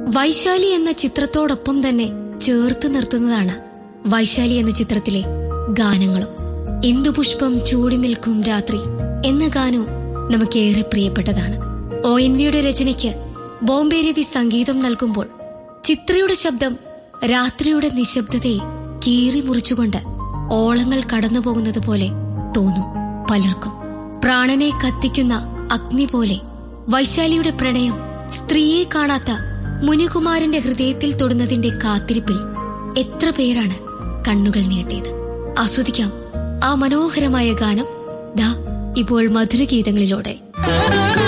വൈശാലി എന്ന ചിത്രത്തോടൊപ്പം തന്നെ ചേർത്ത് നിർത്തുന്നതാണ് വൈശാലി എന്ന ചിത്രത്തിലെ ഗാനങ്ങളും ഇന്ദുപുഷ്പം ചൂടി നിൽക്കും രാത്രി എന്ന ഗാനവും നമുക്കേറെ പ്രിയപ്പെട്ടതാണ് ഒ എൻ വിയുടെ രചനയ്ക്ക് ബോംബെ രവി സംഗീതം നൽകുമ്പോൾ ചിത്രയുടെ ശബ്ദം രാത്രിയുടെ നിശബ്ദതയെ കീറി മുറിച്ചുകൊണ്ട് ഓളങ്ങൾ കടന്നുപോകുന്നത് പോലെ തോന്നും പലർക്കും പ്രാണനെ കത്തിക്കുന്ന അഗ്നി പോലെ വൈശാലിയുടെ പ്രണയം സ്ത്രീയെ കാണാത്ത മുനികുമാരന്റെ ഹൃദയത്തിൽ തൊടുന്നതിന്റെ കാത്തിരിപ്പിൽ എത്ര പേരാണ് കണ്ണുകൾ നീട്ടിയത് ആസ്വദിക്കാം ആ മനോഹരമായ ഗാനം ദാ ഇപ്പോൾ മധുരഗീതങ്ങളിലൂടെ